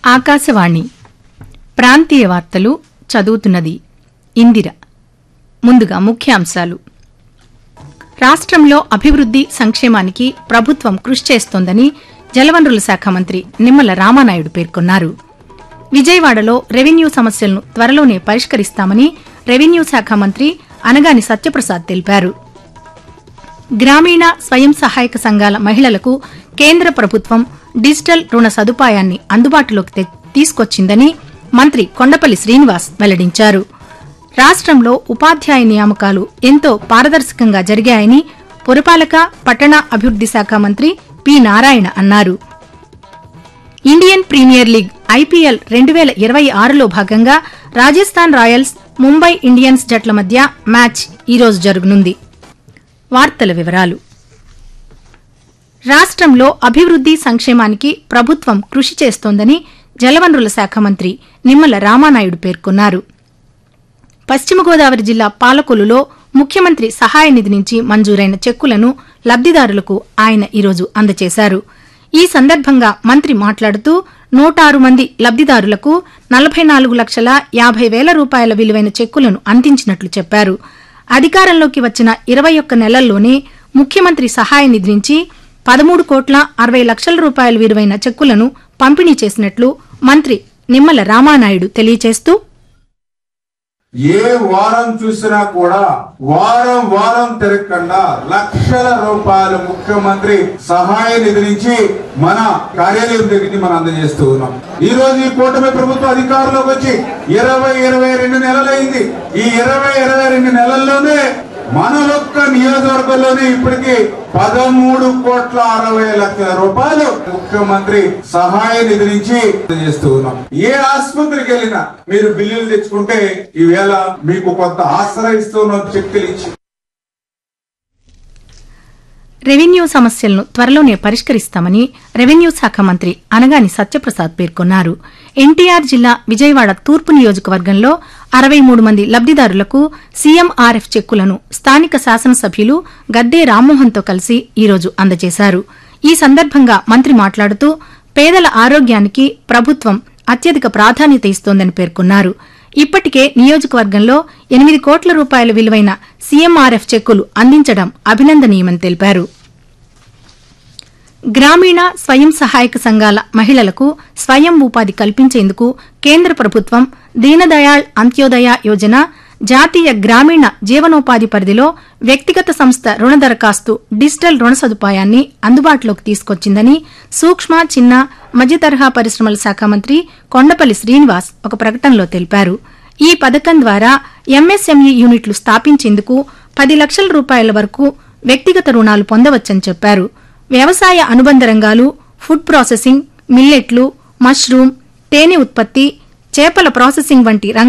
ఆకాశవాణి ప్రాంతీయ వార్తలు చదువుతున్నది ఇందిర ముందుగా ముఖ్యాంశాలు రాష్ట్రంలో అభివృద్ది సంక్షేమానికి ప్రభుత్వం కృషి చేస్తోందని జలవనరుల శాఖ మంత్రి నిమ్మల రామానాయుడు పేర్కొన్నారు విజయవాడలో రెవెన్యూ సమస్యలను త్వరలోనే పరిష్కరిస్తామని రెవెన్యూ శాఖ మంత్రి అనగాని సత్యప్రసాద్ తెలిపారు గ్రామీణ స్వయం సహాయక సంఘాల మహిళలకు కేంద్ర ప్రభుత్వం డిజిటల్ రుణ సదుపాయాన్ని అందుబాటులోకి తె- తీసుకొచ్చిందని మంత్రి కొండపల్లి శ్రీనివాస్ వెల్లడించారు రాష్ట్రంలో ఉపాధ్యాయ నియామకాలు ఎంతో పారదర్శకంగా జరిగాయని పురపాలక పట్టణ అభివృద్ది శాఖ మంత్రి పి నారాయణ అన్నారు ఇండియన్ ప్రీమియర్ లీగ్ ఐపీఎల్ రెండు వేల ఇరవై ఆరులో భాగంగా రాజస్థాన్ రాయల్స్ ముంబై ఇండియన్స్ జట్ల మధ్య మ్యాచ్ ఈరోజు జరగనుంది వార్తల వివరాలు రాష్ట్రంలో అభివృద్ది సంక్షేమానికి ప్రభుత్వం కృషి చేస్తోందని జలవనరుల శాఖ మంత్రి నిమ్మల రామానాయుడు పేర్కొన్నారు పశ్చిమ గోదావరి జిల్లా పాలకొలులో ముఖ్యమంత్రి సహాయ నిధి నుంచి మంజూరైన చెక్కులను లబ్దిదారులకు ఆయన ఈరోజు అందజేశారు ఈ సందర్భంగా మంత్రి మాట్లాడుతూ నూట ఆరు మంది లబ్దిదారులకు నలభై నాలుగు లక్షల యాభై వేల రూపాయల విలువైన చెక్కులను అందించినట్లు చెప్పారు అధికారంలోకి వచ్చిన ఇరవై ఒక్క నెలల్లోనే ముఖ్యమంత్రి సహాయ నిధి నుంచి పదమూడు కోట్ల అరవై లక్షల రూపాయల విలువైన చెక్కులను పంపిణీ చేసినట్లు మంత్రి నిమ్మల రామానాయుడు తెలియజేస్తూ ఏ వారం చూసినా కూడా వారం వారం తిరగకుండా లక్షల రూపాయలు ముఖ్యమంత్రి సహాయ నిధి నుంచి మన కార్యాలయం దగ్గరికి మనం అందజేస్తూ ఉన్నాం ఈ రోజు ఈ కూటమి ప్రభుత్వం అధికారంలోకి వచ్చి ఇరవై ఇరవై రెండు నెలలైంది ఈ ఇరవై ఇరవై రెండు నెలల్లోనే మన ఒక్క నియోజకవర్గంలోనే ఇప్పటికి పదమూడు కోట్ల అరవై లక్షల రూపాయలు ముఖ్యమంత్రి సహాయ నిధి నుంచి చేస్తూ ఉన్నాం ఏ ఆసుపత్రికి వెళ్ళినా మీరు బిల్లులు తెచ్చుకుంటే ఈవేళ మీకు కొంత ఆసరా ఇస్తున్నాం చెక్కులు ఇచ్చి రెవెన్యూ సమస్యలను త్వరలోనే పరిష్కరిస్తామని రెవెన్యూ శాఖ మంత్రి అనగాని సత్యప్రసాద్ పేర్కొన్నారు ఎన్టీఆర్ జిల్లా విజయవాడ తూర్పు నియోజకవర్గంలో అరవై మూడు మంది లబ్దిదారులకు సీఎంఆర్ఎఫ్ చెక్కులను స్థానిక శాసనసభ్యులు గద్దే రామ్మోహన్తో కలిసి ఈరోజు అందజేశారు ఈ సందర్భంగా మంత్రి మాట్లాడుతూ పేదల ఆరోగ్యానికి ప్రభుత్వం అత్యధిక ప్రాధాన్యత ఇస్తోందని పేర్కొన్నారు ఇప్పటికే నియోజకవర్గంలో ఎనిమిది కోట్ల రూపాయల విలువైన సీఎంఆర్ఎఫ్ చెక్కులు అందించడం అభినందనీయమని తెలిపారు గ్రామీణ స్వయం సహాయక సంఘాల మహిళలకు స్వయం ఉపాధి కల్పించేందుకు కేంద్ర ప్రభుత్వం దీనదయాళ్ అంత్యోదయ యోజన జాతీయ గ్రామీణ జీవనోపాధి పరిధిలో వ్యక్తిగత సంస్థ రుణ దరఖాస్తు డిజిటల్ రుణ సదుపాయాన్ని అందుబాటులోకి తీసుకొచ్చిందని సూక్ష్మ చిన్న మధ్య తరహా పరిశ్రమల శాఖ మంత్రి కొండపల్లి శ్రీనివాస్ ఒక ప్రకటనలో తెలిపారు ఈ పథకం ద్వారా ఎంఎస్ఎంఈ యూనిట్లు స్థాపించేందుకు పది లక్షల రూపాయల వరకు వ్యక్తిగత రుణాలు పొందవచ్చని చెప్పారు వ్యవసాయ అనుబంధ రంగాలు ఫుడ్ ప్రాసెసింగ్ మిల్లెట్లు మష్రూమ్ తేనె ఉత్పత్తి చేపల ప్రాసెసింగ్ వంటి రంగాల